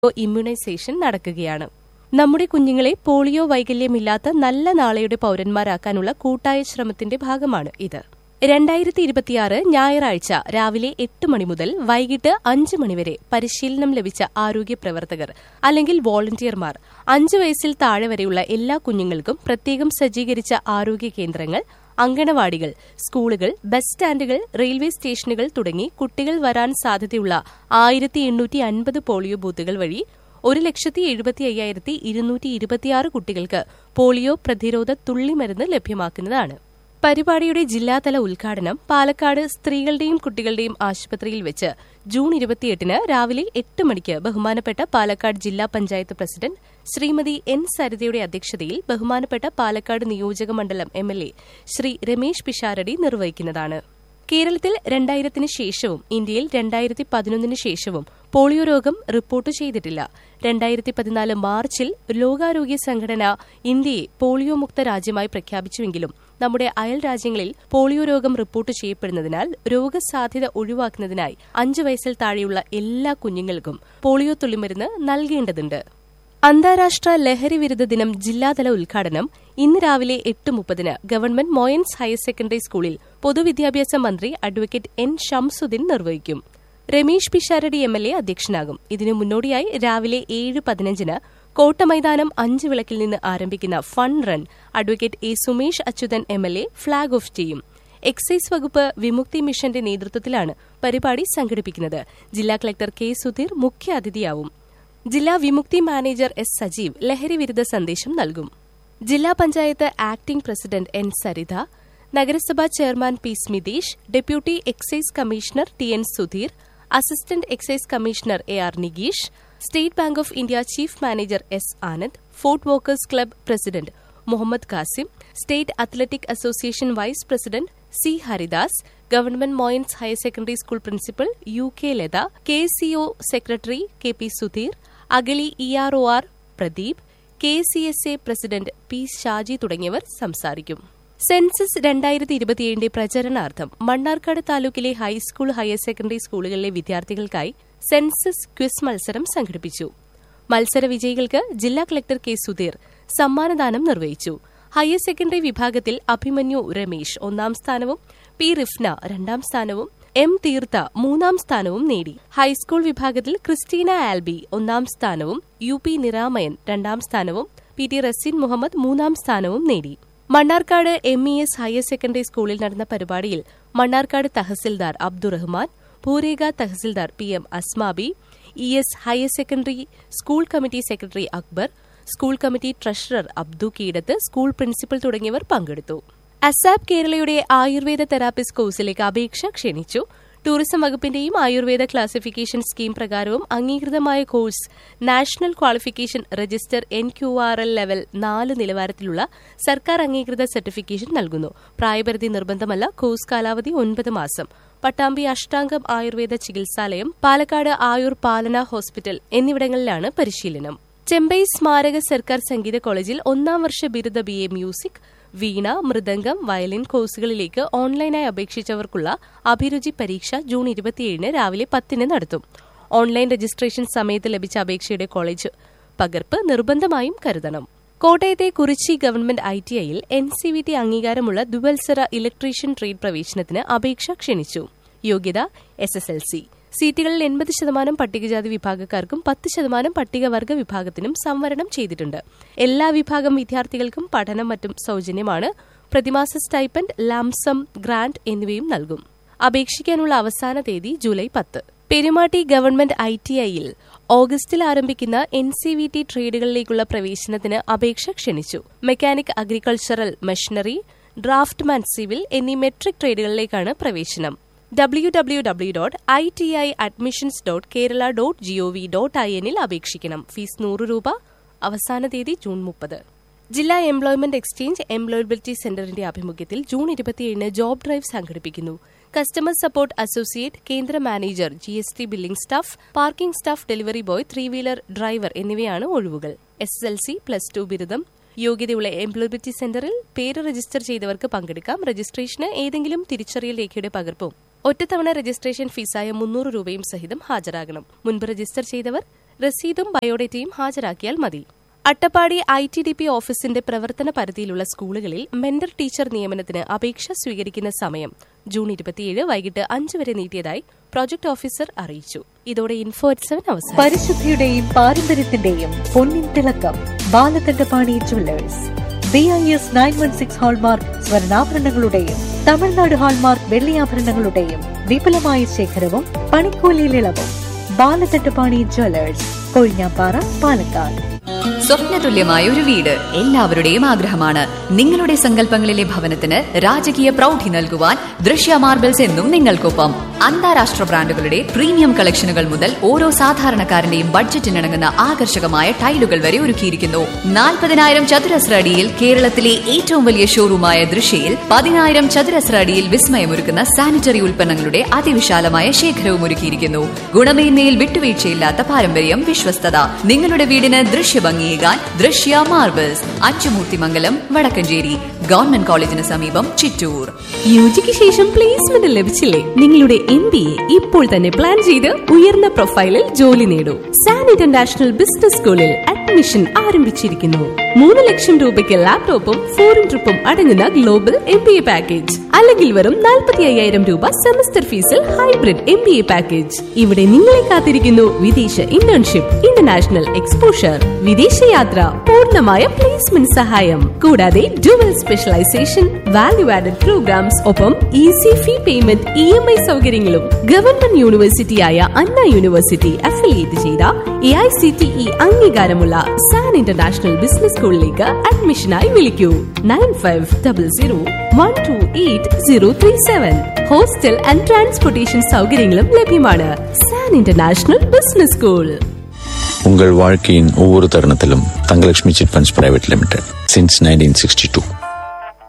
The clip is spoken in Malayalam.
ഇമ്മ്യൂണൈസേഷൻ നടക്കുകയാണ് നമ്മുടെ കുഞ്ഞുങ്ങളെ പോളിയോ വൈകല്യമില്ലാത്ത നല്ല നാളെയുടെ പൌരന്മാരാക്കാനുള്ള കൂട്ടായ ശ്രമത്തിന്റെ ഭാഗമാണ് ഇത് രണ്ടായിരത്തി ഇരുപത്തിയാറ് ഞായറാഴ്ച രാവിലെ എട്ട് മണി മുതൽ വൈകിട്ട് അഞ്ച് മണിവരെ പരിശീലനം ലഭിച്ച ആരോഗ്യ പ്രവർത്തകർ അല്ലെങ്കിൽ വോളണ്ടിയർമാർ അഞ്ച് വയസ്സിൽ താഴെ വരെയുള്ള എല്ലാ കുഞ്ഞുങ്ങൾക്കും പ്രത്യേകം സജ്ജീകരിച്ച ആരോഗ്യ കേന്ദ്രങ്ങൾ അങ്കണവാടികൾ സ്കൂളുകൾ ബസ് സ്റ്റാൻഡുകൾ റെയിൽവേ സ്റ്റേഷനുകൾ തുടങ്ങി കുട്ടികൾ വരാൻ സാധ്യതയുള്ള ആയിരത്തി എണ്ണൂറ്റി അൻപത് പോളിയോ ബൂത്തുകൾ വഴി ഒരു ലക്ഷത്തി എഴുപത്തി അയ്യായിരത്തി ഇരുന്നൂറ്റി ഇരുപത്തിയാറ് കുട്ടികൾക്ക് പോളിയോ പ്രതിരോധ തുള്ളിമരുന്ന് ലഭ്യമാക്കുന്നതാണ് പരിപാടിയുടെ ജില്ലാതല ഉദ്ഘാടനം പാലക്കാട് സ്ത്രീകളുടെയും കുട്ടികളുടെയും ആശുപത്രിയിൽ വെച്ച് ജൂൺ ഇരുപത്തിയെട്ടിന് രാവിലെ എട്ട് മണിക്ക് ബഹുമാനപ്പെട്ട പാലക്കാട് ജില്ലാ പഞ്ചായത്ത് പ്രസിഡന്റ് ശ്രീമതി എൻ സരിതയുടെ അധ്യക്ഷതയിൽ ബഹുമാനപ്പെട്ട പാലക്കാട് നിയോജക മണ്ഡലം M L A Shri Ramesh Pisharody നിർവഹിക്കുന്നതാണ് കേരളത്തിൽ രണ്ടായിരത്തിന് ശേഷവും ഇന്ത്യയിൽ രണ്ടായിരത്തി പതിനൊന്നിന് ശേഷവും പോളിയോ രോഗം റിപ്പോർട്ട് ചെയ്തിട്ടില്ല രണ്ടായിരത്തി പതിനാല് മാർച്ചിൽ ലോകാരോഗ്യ സംഘടന ഇന്ത്യയെ പോളിയോ മുക്ത രാജ്യമായി പ്രഖ്യാപിച്ചുവെങ്കിലും നമ്മുടെ അയൽ രാജ്യങ്ങളിൽ പോളിയോ രോഗം റിപ്പോർട്ട് ചെയ്യപ്പെടുന്നതിനാൽ രോഗസാധ്യത ഒഴിവാക്കുന്നതിനായി അഞ്ചു വയസ്സിൽ താഴെയുള്ള എല്ലാ കുഞ്ഞുങ്ങൾക്കും പോളിയോ തുള്ളിമരുന്ന് നൽകേണ്ടതുണ്ട് അന്താരാഷ്ട്ര ലഹരി വിരുദ്ധ ദിനം ജില്ലാതല ഉദ്ഘാടനം ഇന്ന് രാവിലെ എട്ട് മുപ്പതിന് ഗവൺമെന്റ് മോയൻസ് ഹയർ സെക്കൻഡറി സ്കൂളിൽ പൊതുവിദ്യാഭ്യാസ മന്ത്രി അഡ്വക്കേറ്റ് എൻ ഷംസുദ്ദീൻ നിർവഹിക്കും Ramesh Pisharody M L A അധ്യക്ഷനാകും ഇതിനു മുന്നോടിയായി രാവിലെ ഏഴ് പതിനഞ്ചിന് കോട്ടമൈതാനം അഞ്ച് വിളക്കിൽ നിന്ന് ആരംഭിക്കുന്ന fun run advocate A Sumesh Achuthan M L A flag off ചെയ്യും എക്സൈസ് വകുപ്പ് വിമുക്തി മിഷന്റെ നേതൃത്വത്തിലാണ് പരിപാടി സംഘടിപ്പിക്കുന്നത് ജില്ലാ കളക്ടർ കെ സുധീർ മുഖ്യ അതിഥിയാവും ജില്ലാ വിമുക്തി മാനേജർ എസ് സജീവ് ലഹരി വിരുദ്ധ സന്ദേശം നൽകും ജില്ലാ panchayat acting president N Saritha നഗരസഭാ chairman P Smitheesh deputy excise commissioner T N Sudheer assistant excise commissioner A R Nigeesh state bank of India chief manager S Anand fort walkers club president Muhammad Kasim state athletic association vice president C Haridas government Moyans higher secondary school principal U K Latha K CO secretary K P Sudheer Agali E R O R Pradeep K C S A president P Shaji തുടങ്ങിയവർ സംസാരിക്കും സെൻസസ് രണ്ടായിരത്തി ഇരുപത്തിയേഴിന്റെ പ്രചരണാർത്ഥം മണ്ണാർക്കാട് താലൂക്കിലെ ഹൈസ്കൂൾ ഹയർ സെക്കൻഡറി സ്കൂളുകളിലെ വിദ്യാർത്ഥികൾക്കായി സെൻസസ് ക്വിസ് മത്സരം സംഘടിപ്പിച്ചു മത്സര വിജയികൾക്ക് ജില്ലാ കളക്ടർ കെ സുധീർ സമ്മാനദാനം നിർവഹിച്ചു ഹയർ സെക്കൻഡറി വിഭാഗത്തിൽ അഭിമന്യു രമേശ് ഒന്നാം സ്ഥാനവും പി റിഫ്ന രണ്ടാം സ്ഥാനവും എം തീർത്ത മൂന്നാം സ്ഥാനവും നേടി ഹൈസ്കൂൾ വിഭാഗത്തിൽ ക്രിസ്റ്റീന ആൽബി ഒന്നാം സ്ഥാനവും യു പി നിരാമയൻ രണ്ടാം സ്ഥാനവും പി ടി റസീൻ മുഹമ്മദ് മൂന്നാം സ്ഥാനവും നേടി Mannarkkad M E S higher secondary സ്കൂളിൽ നടന്ന പരിപാടിയിൽ മണ്ണാർക്കാട് തഹസിൽദാർ അബ്ദുറഹ്മാൻ ഭൂരേഖ തഹസിൽദാർ P M Asmabi E S higher secondary school committee secretary Akbar school committee treasurer Abdu Keedath school principal തുടങ്ങിയവർ പങ്കെടുത്തു അസാബ് കേരളയുടെ ആയുർവേദ തെറാപ്പിസ്റ്റ് കോഴ്സിലേക്ക് അപേക്ഷ ക്ഷണിച്ചു ടൂറിസം വകുപ്പിന്റെയും ആയുർവേദ ക്ലാസിഫിക്കേഷൻ സ്കീം പ്രകാരവും അംഗീകൃതമായ course national qualification register N Q R L level നാല് നിലവാരത്തിലുള്ള സർക്കാർ അംഗീകൃത സർട്ടിഫിക്കേഷൻ നൽകുന്നു പ്രായപരിധി നിർബന്ധമല്ല കോഴ്സ് കാലാവധി ഒൻപത് മാസം പട്ടാമ്പി അഷ്ടാംഗം ആയുർവേദ ചികിത്സാലയം പാലക്കാട് ആയുർ പാലന ഹോസ്പിറ്റൽ എന്നിവിടങ്ങളിലാണ് പരിശീലനം ചെമ്പൈ സ്മാരക സർക്കാർ സംഗീത കോളേജിൽ ഒന്നാം വർഷ ബിരുദ B A music veena mridangam violin കോഴ്സുകളിലേക്ക് ഓൺലൈനായി അപേക്ഷിച്ചവർക്കുള്ള അഭിരുചി പരീക്ഷ ജൂൺ ഇരുപത്തിയേഴിന് രാവിലെ പത്തിന് നടത്തും ഓൺലൈൻ രജിസ്ട്രേഷൻ സമയത്ത് ലഭിച്ച അപേക്ഷയുടെ കോളേജ് പകർപ്പ് നിർബന്ധമായും കരുതണം കോട്ടയത്തെ കുറിച്ചി ഗവൺമെന്റ് ഐ ടി ഐയിൽ എൻ സി വി ടി അംഗീകാരമുള്ള ദുവത്സര ഇലക്ട്രീഷ്യൻ ട്രേഡ് പ്രവേശനത്തിന് അപേക്ഷ ക്ഷണിച്ചു യോഗ്യത എസ് എസ് എൽ സി സീറ്റുകളിൽ എൺപത് ശതമാനം പട്ടികജാതി വിഭാഗക്കാർക്കും പത്ത് ശതമാനം പട്ടികവർഗ വിഭാഗത്തിനും സംവരണം ചെയ്തിട്ടുണ്ട് എല്ലാ വിഭാഗം വിദ്യാർത്ഥികൾക്കും പഠനം മറ്റും സൌജന്യമാണ് പ്രതിമാസ സ്റ്റൈപ്പൻഡ് ലാംസം ഗ്രാന്റ് എന്നിവയും നൽകും അപേക്ഷിക്കാനുള്ള അവസാന തീയതി ജൂലൈ പത്ത് പെരുമാട്ടി ഗവൺമെന്റ് ഐ ടി ഐയിൽ ഓഗസ്റ്റിൽ ആരംഭിക്കുന്ന എൻ സി വി ടി ട്രേഡുകളിലേക്കുള്ള പ്രവേശനത്തിന് അപേക്ഷ ക്ഷണിച്ചു mechanic agricultural machinery draftsman civil എന്നീ മെട്രിക് ട്രേഡുകളിലേക്കാണ് പ്രവേശനം W W W dot I T I admissions dot Kerala dot gov dot I എന്നിൽ അപേക്ഷിക്കണം ഫീസ് നൂറ് രൂപ അവസാന തീയതി ജൂൺ മുപ്പത് ജില്ലാ എംപ്ലോയ്മെന്റ് എക്സ്ചേഞ്ച് എംപ്ലോയബിലിറ്റി സെന്ററിന്റെ ആഭിമുഖ്യത്തിൽ ജൂൺ ഇരുപത്തിയേഴിന് ജോബ് ഡ്രൈവ് സംഘടിപ്പിക്കുന്നു കസ്റ്റമർ സപ്പോർട്ട് അസോസിയേറ്റ് കേന്ദ്ര manager G S T billing staff parking staff delivery boy three wheeler driver എന്നിവയാണ് ഒഴിവുകൾ S S L C plus two ബിരുദം യോഗ്യതയുള്ള എംപ്ലോയബിലിറ്റി സെന്ററിൽ പേര് രജിസ്റ്റർ ചെയ്തവർക്ക് പങ്കെടുക്കാം രജിസ്ട്രേഷന് ഏതെങ്കിലും തിരിച്ചറിയൽ രേഖയുടെ പകർപ്പും ഒറ്റത്തവണ രജിസ്ട്രേഷൻ ഫീസായ മുന്നൂറ് രൂപയും സഹിതം ഹാജരാകണം മുൻപ് രജിസ്റ്റർ ചെയ്തവർ രസീതും ബയോഡേറ്റയും ഹാജരാക്കിയാൽ മതി Attappadi I T D P ഓഫീസിന്റെ പ്രവർത്തന പരിധിയിലുള്ള സ്കൂളുകളിൽ മെന്റർ ടീച്ചർ നിയമനത്തിന് അപേക്ഷ സ്വീകരിക്കുന്ന സമയം ജൂൺ ഇരുപത്തിയേഴ് വൈകിട്ട് അഞ്ച് വരെ നീട്ടിയതായി പ്രോജക്ട് ഓഫീസർ അറിയിച്ചു ഇതോടെ ഇൻഫോ അറ്റ് സെവൻ അവസാനം പരിശുദ്ധിയുടെയും പാരമ്പര്യത്തിന്റെയും പൊന്നിൻ തിളക്കം Balakantapani jewellers B I S nine one six hallmark സ്വർണ്ണാഭരണങ്ങളുടെയും തമിഴ്നാട് ഹാൾമാർക്ക് വെള്ളിയാഭരണങ്ങളുടെയും വിപുലമായ ശേഖരവും പണിക്കൂലിയിൽ ഇളവും ബാലകണ്ഠപാണി ജുവല്ലേഴ്സ് കൊഴിഞ്ഞാപ്പാറ പാലക്കാട് സ്വപ്നതുല്യമായ ഒരു വീട് എല്ലാവരുടെയും ആഗ്രഹമാണ് നിങ്ങളുടെ സങ്കല്പങ്ങളിലെ ഭവനത്തിന് രാജകീയ പ്രൗഢി നൽകുവാൻ ദൃശ്യ മാർബിൾസ് എന്നും നിങ്ങൾക്കൊപ്പം അന്താരാഷ്ട്ര ബ്രാൻഡുകളുടെ പ്രീമിയം കളക്ഷനുകൾ മുതൽ ഓരോ സാധാരണക്കാരന്റെയും ബഡ്ജറ്റിനിണങ്ങുന്ന ആകർഷകമായ ടൈലുകൾ വരെ ഒരുക്കിയിരിക്കുന്നു നാൽപ്പതിനായിരം ചതുരശ്ര അടിയിൽ കേരളത്തിലെ ഏറ്റവും വലിയ ഷോറൂമായ ദൃശ്യയിൽ പതിനായിരം ചതുരശ്ര അടിയിൽ വിസ്മയമൊരുക്കുന്ന സാനിറ്ററി ഉൽപ്പന്നങ്ങളുടെ അതിവിശാലമായ ശേഖരവും ഒരുക്കിയിരിക്കുന്നു ഗുണമേന്മയിൽ വിട്ടുവീഴ്ചയില്ലാത്ത പാരമ്പര്യം വിശ്വസ്തത നിങ്ങളുടെ വീടിന് ദൃശ്യഭംഗിയേകാൻ ദൃശ്യ മാർബിൾസ് അച്ചുമൂർത്തിമംഗലം വടക്കഞ്ചേരി ഗവൺമെന്റ് കോളേജിന് സമീപം ചിറ്റൂർ യുജിക്ക് ശേഷം പ്ലേസ്മെന്റ് ലഭിച്ചില്ലേ നിങ്ങളുടെ എം ബി എ ഇപ്പോൾ തന്നെ പ്ലാൻ ചെയ്ത് ഉയർന്ന പ്രൊഫൈലിൽ ജോലി നേടൂ സാൻ ഇന്റർനാഷണൽ ബിസിനസ് സ്കൂളിൽ അഡ്മിഷൻ ആരംഭിച്ചിരിക്കുന്നു മൂന്ന് ലക്ഷം രൂപയ്ക്ക് ലാപ്ടോപ്പും ഫോറിൻ ട്രിപ്പും അടങ്ങുന്ന global M B A package അല്ലെങ്കിൽ വെറും നാൽപ്പത്തി അയ്യായിരം രൂപ സെമസ്റ്റർ ഫീസിൽ hybrid M B A package ഇവിടെ നിങ്ങളെ കാത്തിരിക്കുന്നു വിദേശ ഇന്റേൺഷിപ്പ് ഇന്റർനാഷണൽ എക്സ്പോഷർ വിദേശയാത്ര പൂർണ്ണമായ പ്ലേസ്മെന്റ് സഹായം കൂടാതെ dual specialisation value added programmes ഒപ്പം easy fee payment E M I സൗകര്യങ്ങളും ഗവൺമെന്റ് യൂണിവേഴ്സിറ്റിയായ അണ്ണ യൂണിവേഴ്സിറ്റി അഫിലിയേറ്റ് ചെയ്ത A I C T E അംഗീകാരമുള്ള സാൻ ഇന്റർനാഷണൽ ബിസിനസ് സ്കൂളിലേക്ക് അഡ്മിഷനായി വിളിക്കൂ nine five double zero one two eight zero three seven hostel and transportation സൗകര്യങ്ങളും ലഭ്യമാണ് സാൻ ഇന്റർനാഷണൽ ബിസിനസ് സ്കൂൾ உங்கள் வாழ்க்கையின் ஒவ்வொரு தருணத்திலும் Thangalakshmi chit funds private limited since nineteen sixty two